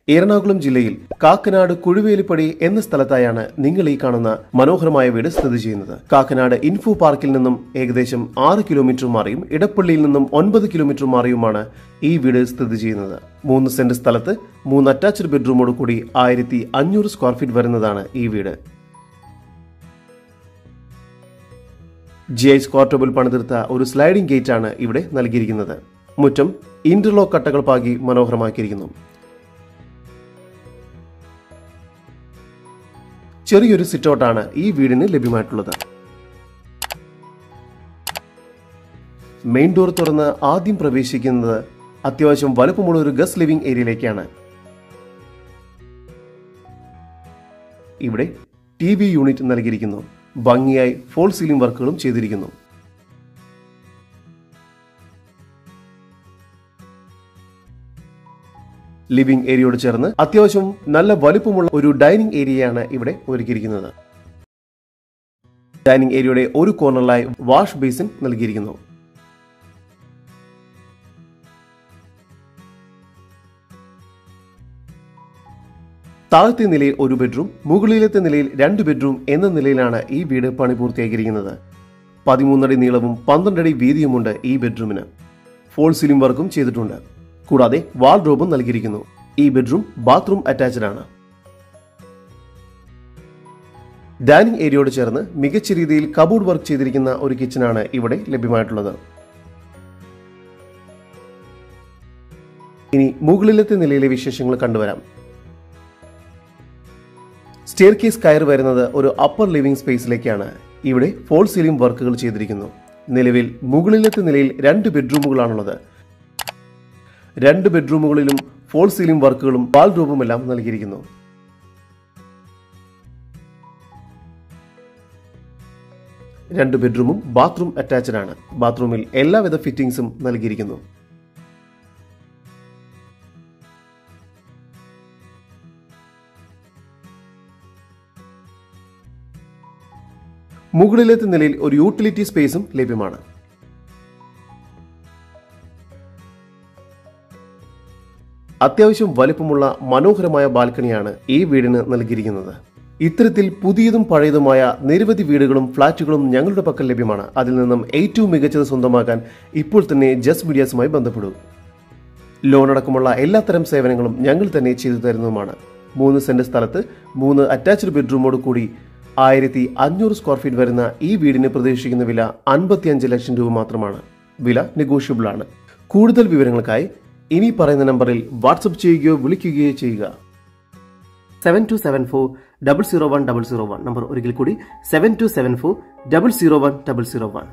എറണാകുളം ജില്ലയിൽ കാക്കനാട് കുഴുവേലിപ്പടി എന്ന സ്ഥലത്തായാണ് നിങ്ങൾ ഈ കാണുന്ന മനോഹരമായ വീട് സ്ഥിതി ചെയ്യുന്നത് കാക്കനാട് ഇൻഫോ പാർക്കിൽ നിന്നും ഏകദേശം ആറ് കിലോമീറ്റർ മാറിയും ഇടപ്പള്ളിയിൽ നിന്നും ഒൻപത് കിലോമീറ്റർ മാറിയുമാണ് ഈ വീട് സ്ഥിതി ചെയ്യുന്നത് മൂന്ന് സെന്റ് സ്ഥലത്ത് മൂന്ന് അറ്റാച്ച്ഡ് ബെഡ്റൂമോട് കൂടി ആയിരത്തി അഞ്ഞൂറ് സ്ക്വയർ ഫീറ്റ് വരുന്നതാണ് ഈ വീട് ജി ഐ സ്ക്വാർട്ടബിൾ പണിതീർത്ത ഒരു സ്ലൈഡിംഗ് ഗേറ്റ് ആണ് ഇവിടെ നൽകിയിരിക്കുന്നത് മുറ്റം ഇന്റർലോക്ക് കട്ടകൾ പാകി മനോഹരമാക്കിയിരിക്കുന്നു ചെറിയൊരു സിറ്റൗട്ടാണ് ഈ വീടിന് ലഭ്യമായിട്ടുള്ളത് മെയിൻ ഡോർ തുറന്ന് ആദ്യം പ്രവേശിക്കുന്നത് അത്യാവശ്യം വലുപ്പമുള്ള ഒരു ഗസ്റ്റ് ലിവിംഗ് ഏരിയയിലേക്കാണ് ഇവിടെ ടി വി യൂണിറ്റ് നൽകിയിരിക്കുന്നു ഭംഗിയായി ഫോൾ സീലിംഗ് വർക്കുകളും ചെയ്തിരിക്കുന്നു ലിവിംഗ് ഏരിയയോട് ചേർന്ന് അത്യാവശ്യം നല്ല വലുപ്പമുള്ള ഒരു ഡൈനിങ് ഏരിയയാണ് ഇവിടെ ഒരുക്കിയിരിക്കുന്നത് ഡൈനിങ് ഏരിയയുടെ ഒരു കോർണറിലായി വാഷ് ബേസിൻ നൽകിയിരിക്കുന്നു താഴത്തെ നിലയിൽ ഒരു ബെഡ്റൂം മുകളിലത്തെ നിലയിൽ രണ്ട് ബെഡ്റൂം എന്ന നിലയിലാണ് ഈ വീട് പണി പൂർത്തിയാക്കിയിരിക്കുന്നത് പതിമൂന്നടി നീളവും പന്ത്രണ്ടടി വീതിയുമുണ്ട് ഈ ബെഡ്റൂമിന് ഫോൾ സീലിംഗ് വർക്കും ചെയ്തിട്ടുണ്ട് കൂടാതെ വാൾഡ്രോബും നൽകിയിരിക്കുന്നു ഈ ബെഡ്റൂം ബാത്റൂം അറ്റാച്ച്ഡ് ആണ് ഡൈനിങ് ഏരിയയോട് ചേർന്ന് മികച്ച രീതിയിൽ കബോർഡ് വർക്ക് ചെയ്തിരിക്കുന്ന ഒരു കിച്ചണാണ് ഇവിടെ ലഭ്യമായിട്ടുള്ളത് ഇനി മുകളിലത്തെ നിലയിലെ വിശേഷങ്ങൾ കണ്ടുവരാം സ്റ്റെയർ കേസ് കയറി വരുന്നത് ഒരു അപ്പർ ലിവിംഗ് സ്പേസിലേക്കാണ് ഇവിടെ ഫോൾ സീലിംഗ് വർക്കുകൾ ചെയ്തിരിക്കുന്നു നിലവിൽ മുകളിലത്തെ നിലയിൽ രണ്ട് ബെഡ്റൂമുകളാണുള്ളത് രണ്ട് ബെഡ്റൂമുകളിലും ഫോൾ സീലിംഗ് വർക്കുകളും വാൾഡ്രോബും എല്ലാം നൽകിയിരിക്കുന്നു രണ്ട് ബെഡ്റൂമും ബാത്റൂം അറ്റാച്ച്ഡ് ആണ് ബാത്റൂമിൽ എല്ലാവിധ ഫിറ്റിംഗ്സും നൽകിയിരിക്കുന്നു മുകളിലത്തെ നിലയിൽ ഒരു യൂട്ടിലിറ്റി സ്പേസും ലഭ്യമാണ് അത്യാവശ്യം വലിപ്പമുള്ള മനോഹരമായ ബാൽക്കണിയാണ് ഈ വീടിന് നൽകിയിരിക്കുന്നത് ഇത്തരത്തിൽ പുതിയതും പഴയതുമായ നിരവധി വീടുകളും ഫ്ളാറ്റുകളും ഞങ്ങളുടെ പക്കൽ ലഭ്യമാണ് അതിൽ നിന്നും ഏറ്റവും മികച്ചത് സ്വന്തമാക്കാൻ ഇപ്പോൾ തന്നെ ജസ്റ്റ് മീഡിയാസുമായി ബന്ധപ്പെടൂ ലോൺ അടക്കമുള്ള എല്ലാത്തരം സേവനങ്ങളും ഞങ്ങൾ തന്നെ ചെയ്തു തരുന്നതുമാണ് മൂന്ന് സെന്റ് സ്ഥലത്ത് മൂന്ന് അറ്റാച്ച്ഡ് ബെഡ്റൂമോട് കൂടി ആയിരത്തി അഞ്ഞൂറ് സ്ക്വയർ ഫീറ്റ് വരുന്ന ഈ വീടിന് പ്രതീക്ഷിക്കുന്ന വില അൻപത്തിയഞ്ച് ലക്ഷം രൂപ മാത്രമാണ് വില നെഗോഷ്യബിൾ ആണ് കൂടുതൽ വിവരങ്ങൾക്കായി ഇനി പറയുന്ന നമ്പറിൽ വാട്സപ്പ് ചെയ്യുകയോ വിളിക്കുകയോ ചെയ്യുക seven two seven four double zero one double zero one number ഒരിക്കൽ കൂടി seven two seven four double zero one double zero one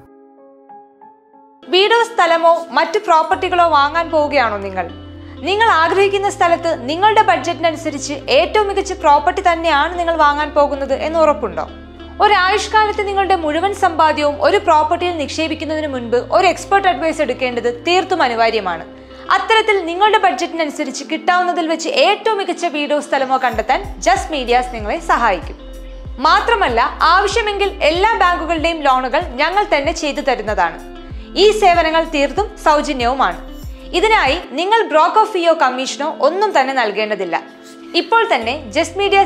വീടോ സ്ഥലമോ മറ്റു പ്രോപ്പർട്ടികളോ വാങ്ങാൻ പോവുകയാണോ നിങ്ങൾ നിങ്ങൾ ആഗ്രഹിക്കുന്ന സ്ഥലത്ത് നിങ്ങളുടെ ബഡ്ജറ്റിനനുസരിച്ച് ഏറ്റവും മികച്ച പ്രോപ്പർട്ടി തന്നെയാണ് നിങ്ങൾ വാങ്ങാൻ പോകുന്നത് എന്ന് ഉറപ്പുണ്ടോ ഒരു ആയുഷ്കാലത്ത് നിങ്ങളുടെ മുഴുവൻ സമ്പാദ്യവും ഒരു പ്രോപ്പർട്ടിയിൽ നിക്ഷേപിക്കുന്നതിന് മുൻപ് ഒരു എക്സ്പെർട്ട് അഡ്വൈസ് എടുക്കേണ്ടത് തീർത്തും അനിവാര്യമാണ് അത്തരത്തിൽ നിങ്ങളുടെ ബഡ്ജറ്റിനനുസരിച്ച് കിട്ടാവുന്നതിൽ വെച്ച് ഏറ്റവും മികച്ച വീടോ സ്ഥലമോ കണ്ടെത്താൻ ജസ്റ്റ് മീഡിയാസ് നിങ്ങളെ സഹായിക്കും മാത്രമല്ല ആവശ്യമെങ്കിൽ എല്ലാ ബാങ്കുകളുടെയും ലോണുകൾ ഞങ്ങൾ തന്നെ ചെയ്തു തരുന്നതാണ് ഈ സേവനങ്ങൾ തീർത്തും സൗജന്യവുമാണ് ഇതിനായി നിങ്ങൾ ബ്രോക്കർ ഫീയോ കമ്മീഷനോ ഒന്നും തന്നെ നൽകേണ്ടതില്ല ഇപ്പോൾ തന്നെ ജസ്റ്റ് മീഡിയ